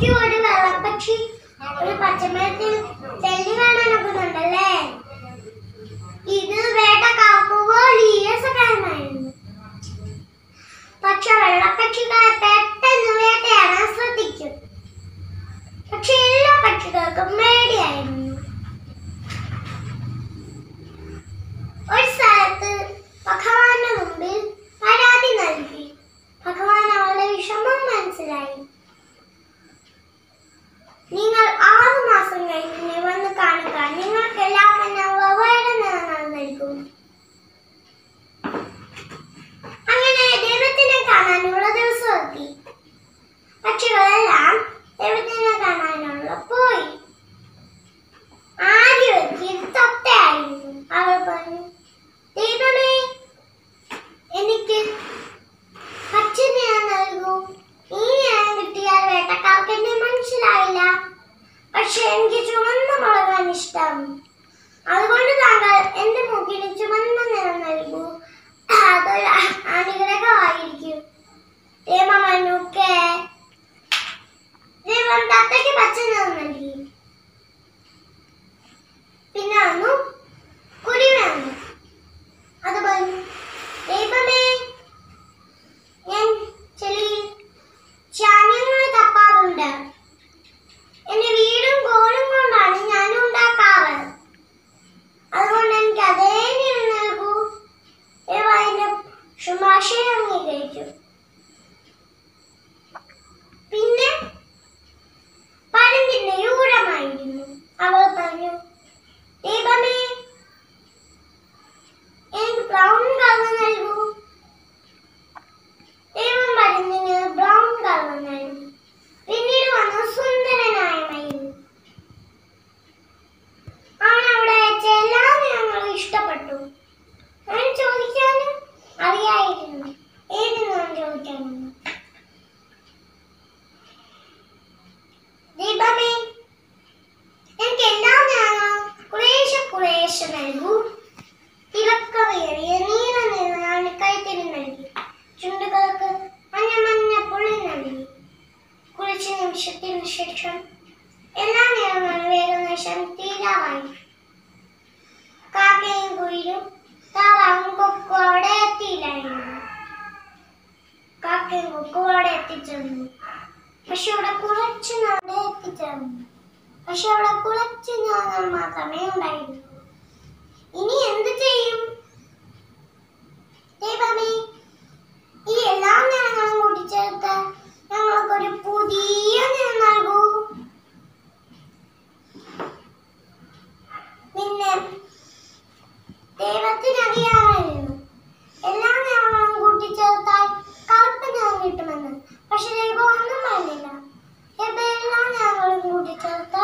എനിക്ക് ഒരു വെള്ളപ്പക്ഷി ഒരു പച്ചമരത്തിൽ തെല്ലി കാണാൻ ഒക്കുന്നുണ്ടല്ലേ ഇത് വേട്ടക്കാർക്ക് വലിയ സഹായമായിരുന്നു പക്ഷെ വെള്ളപ്പക്ഷികളെ പെട്ടെന്ന് വേട്ടയാടാൻ ശ്രദ്ധിക്കും പക്ഷെ എല്ലാ പക്ഷികൾക്കും പേടിയായിരുന്നു ഒരു സ്ഥലത്ത് ഭഗവാന്റെ മുമ്പിൽ പരാതി നൽകി ഭഗവാൻ അവളുടെ വിഷമം മനസ്സിലായി നിങ്ങൾ ആറു മാസം കഴിഞ്ഞ് വന്ന് കാണുക നിങ്ങൾക്കെല്ലാം ഞാൻ വെവ്വേറെ നിറങ്ങൾ നൽകും അങ്ങനെ ദൈവത്തിനെ കാണാനുള്ള ദിവസം എത്തി പക്ഷികളെല്ലാം ദൈവത്തിനെ കാണാനുള്ള പോയി ആദ്യ വ്യക്തി തത്തയായിരുന്നു അവൾ പറഞ്ഞു ദൈവമേ എനിക്ക് പച്ച നിറം നൽകൂ ഈ നിറം കിട്ടിയാൽ വേട്ടക്കാർക്ക് എന്നെ മനസ്സിലായില്ല പക്ഷെ എനിക്ക് ചുവന്ന മുളകാൻ ഇഷ്ടം അതുകൊണ്ട് താങ്കൾ എന്റെ മൂക്കിന് ചുവന്ന നിറം നൽകൂ അതൊരു അനുഗ്രഹമായിരിക്കും ദൈവമനുക്കെ ദൈവം തത്തയ്ക്ക് പച്ച നിറം നൽകി പിന്നെ വന്നു കുരുവി വന്നു അത് പറഞ്ഞു ദൈവമേ ഞാൻ ചെളിയിൽ ചാഞ്ഞങ്ങൾ തപ്പാറുണ്ട് എന്റെ വീടും കോലും കൊണ്ടാണ് ഞാൻ ഉണ്ടാക്കാറ് അതുകൊണ്ട് എനിക്ക് അതേ നിറം നൽകൂ ദൈവം അതിന്റെ ശുപാർശയെ അംഗീകരിച്ചു പിന്നെ പരുന്തിന്റെ യൂഴമായിരുന്നു അവൾ പറഞ്ഞു ദൈവമേ എനിക്ക് ബ്രൗൺ കളർ നൽകൂ ദൈവം പരുന്തിന് ബ്രൗൺ കളർ നൽകി പിന്നീട് വന്ന സുന്ദരനായ മയിൽ അവൻ അവിടെ വെച്ച എല്ലാ നിറങ്ങളും ഇഷ്ടപ്പെട്ടു അവൻ ചോദിക്കാനും അറിയായിരുന്നു ഏത് നിറം ചോദിക്കാനെന്ന് ദീപമേ എനിക്ക് എല്ലാ നിറങ്ങളും കുറേശ്ശെ കുറേശ്ശെ നൽകൂ തിളക്കമേറിയ നീല നിറമാണ് കഴുത്തിന് നൽകി ചുണ്ടുകൾക്ക് മഞ്ഞ മഞ്ഞ പുള്ളി നൽകി കുറച്ച് നിമിഷത്തിന് ശേഷം എല്ലാ നിറങ്ങളും വേഗനിമിഷം തീരാവായി കാക്കയും കുയിലും താറാവും കൊക്കും അവിടെ എത്തിയില്ലായിരുന്നു കാക്കയും കൊക്കും അവിടെ എത്തിച്ചേർന്നു പക്ഷെ അവിടെ കുറച്ച് നാളെ എത്തിച്ചേർന്നു പക്ഷെ അവിടെ കുറച്ച് നാളുകൾ മാത്രമേ ഉണ്ടായിരുന്നു ഇനി എന്ത് ചെയ്യും ദൈവമേ ഈ എല്ലാ നിറങ്ങളും കൂട്ടിച്ചേർത്ത് ഞങ്ങൾക്കൊരു പുതിയ നിറം നൽകൂ പിന്നെ ദൈവത്തിന് അറിയാമായിരുന്നു എല്ലാ നിറങ്ങളും കൂട്ടിച്ചേർത്താൽ കറുപ്പ് നിറം കിട്ടുമെന്ന് പക്ഷെ ദൈവം ഒന്നും പറഞ്ഞില്ല ദൈവം എല്ലാ നിറങ്ങളും കൂട്ടിച്ചേർത്ത്